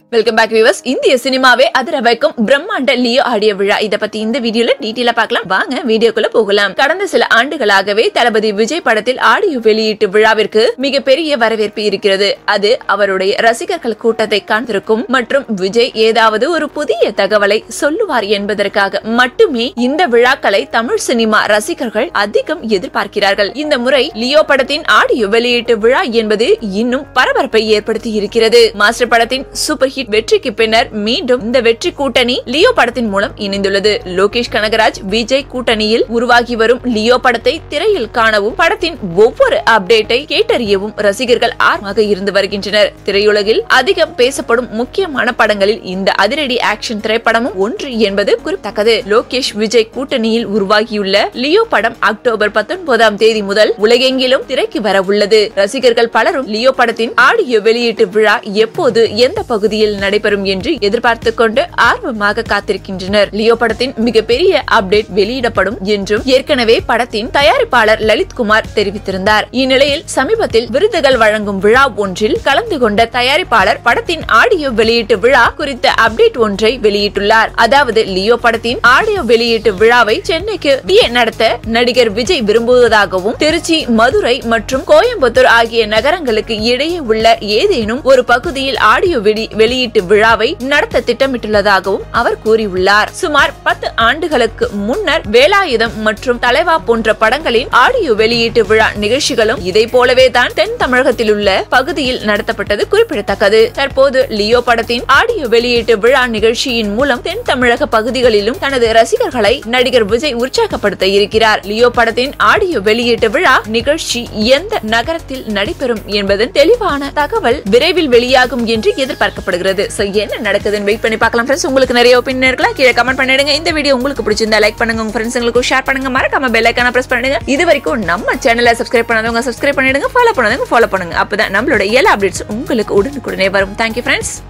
welcome back viewers இந்திய சினிமாவே அதிர வைக்கும் பிரம்மாண்ட லியோ ஆடியோ விழா இத பத்தி இந்த வீடியோல டீட்டெயிலா பார்க்கலாம் வாங்க வீடியோக்குள்ள போகலாம் கடந்த சில ஆண்டுகளாகவே தளபதி விஜய் படத்தில் ஆடியோ வெளியீட்டு விழாவிற்கு மிகப்பெரிய வரவேற்பு இருக்கிறது அது அவருடைய ரசிகர்கள் கூட்டத்தை காண்பிருக்கும் மற்றும் விஜய் ஏதாவது ஒரு புதிய தகவலை சொல்லுவார் என்பதற்காக மட்டுமே இந்த விழாக்களை தமிழ் சினிமா ரசிகர்கள் அதிகம் எதிர்பார்க்கிறார்கள் இந்த முறை லியோ படத்தின் ஆடியோ வெளியீட்டு விழா என்பது இன்னும் பரபரப்பை ஏற்படுத்தி இருக்கிறது மாஸ்டர் படத்தின் சூப்பர் ஹிட் வெற்றிக்கு பின்னர் மீண்டும் இந்த வெற்றி கூட்டணி லியோ படத்தின் மூலம் இணைந்துள்ளது லோகேஷ் கனகராஜ் விஜய் கூட்டணியில் உருவாகி வரும் லியோ படத்தை திரையில் காணவும் படத்தின் ஒவ்வொரு அப்டேட்டை கேட்டறியவும் ரசிகர்கள் ஆர்வமாக இருந்து வருகின்றனர் திரையுலகில் அதிகம் பேசப்படும் முக்கியமான படங்களில் இந்த அதிரடி ஆக்ஷன் திரைப்படமும் ஒன்று என்பது குறிப்பிடத்தக்கது லோகேஷ் விஜய் கூட்டணியில் உருவாகியுள்ள லியோ படம் அக்டோபர் பத்தொன்பதாம் தேதி முதல் உலகெங்கிலும் திரைக்கு வர உள்ளது ரசிகர்கள் பலரும் லியோ படத்தின் ஆடியோ வெளியீட்டு விழா எப்போது எந்த பகுதியில் நடைபெறும் என்று எதிர்பார்த்துக் கொண்டு ஆர்வமாக காத்திருக்கின்றனர் லியோ படத்தின் மிகப்பெரிய அப்டேட் வெளியிடப்படும் என்றும் ஏற்கனவே படத்தின் தயாரிப்பாளர் லலித் குமார் தெரிவித்திருந்தார் இந்நிலையில் சமீபத்தில் விருதுகள் வழங்கும் விழா ஒன்றில் கலந்து கொண்ட தயாரிப்பாளர் படத்தின் ஆடியோ வெளியீட்டு விழா குறித்த அப்டேட் ஒன்றை வெளியிட்டுள்ளார் அதாவது லியோ படத்தின் ஆடியோ வெளியீட்டு விழாவை சென்னைக்கு டிஏ நடத்த நடிகர் விஜய் விரும்புவதாகவும் திருச்சி மதுரை மற்றும் கோயம்புத்தூர் ஆகிய நகரங்களுக்கு இடையே உள்ள ஏதேனும் ஒரு பகுதியில் ஆடியோ வெளி- வெளியீட்டு விழாவை நடத்த திட்டமிட்டுள்ளதாகவும் அவர் கூறியுள்ளார் சுமார் பத்து ஆண்டுகளுக்கு முன்னர் வேலாயுதம் மற்றும் தலைவா போன்ற படங்களின் ஆடியோ வெளியீட்டு விழா நிகழ்ச்சிகளும் இதை போலவே தான் தென் தமிழகத்தில் உள்ள பகுதியில் நடத்தப்பட்டது குறிப்பிடத்தக்கது தற்போது லியோ படத்தின் ஆடியோ வெளியீட்டு விழா நிகழ்ச்சியின் மூலம் தென் தமிழக பகுதிகளிலும் தனது ரசிகர்களை நடிகர் விஜய் உற்சாகப்படுத்த இருக்கிறார் லியோ படத்தின் ஆடியோ வெளியீட்டு விழா நிகழ்ச்சி எந்த நகரத்தில் நடைபெறும் என்பதன் தெளிவான தகவல் விரைவில் வெளியாகும் என்று எதிர்பார்க்கப்படுகிறது சோ என்ன நடக்குதுன்னு வெயிட் பண்ணி பார்க்கலாம் ஃப்ரெண்ட்ஸ் உங்களுக்கு நிறைய ஒப்பீனியன் இருக்கலாம் கீழே கமெண்ட் பண்ணிடுங்க இந்த வீடியோ உங்களுக்கு பிடிச்சிருந்தா லைக் பண்ணுங்க உங்க ஃப்ரெண்ட்ஸ்ங்களுக்கு ஷேர் பண்ணுங்க மறக்காம பெல் ஐக்கான பிரஸ் பண்ணுங்க இது வரைக்கும் நம்ம சேனலை சப்ஸ்கிரைப் பண்ணாதவங்க சப்ஸ்கிரைப் பண்ணிடுங்க ஃபாலோ பண்ணாதவங்க ஃபாலோ பண்ணுங்க அப்பதான் நம்மளோட எல்லா அப்டேட்ஸ் உங்களுக்கு உடனுக்குடனே வரும் தேங்க்யூ ஃப்ரெண்ட்ஸ்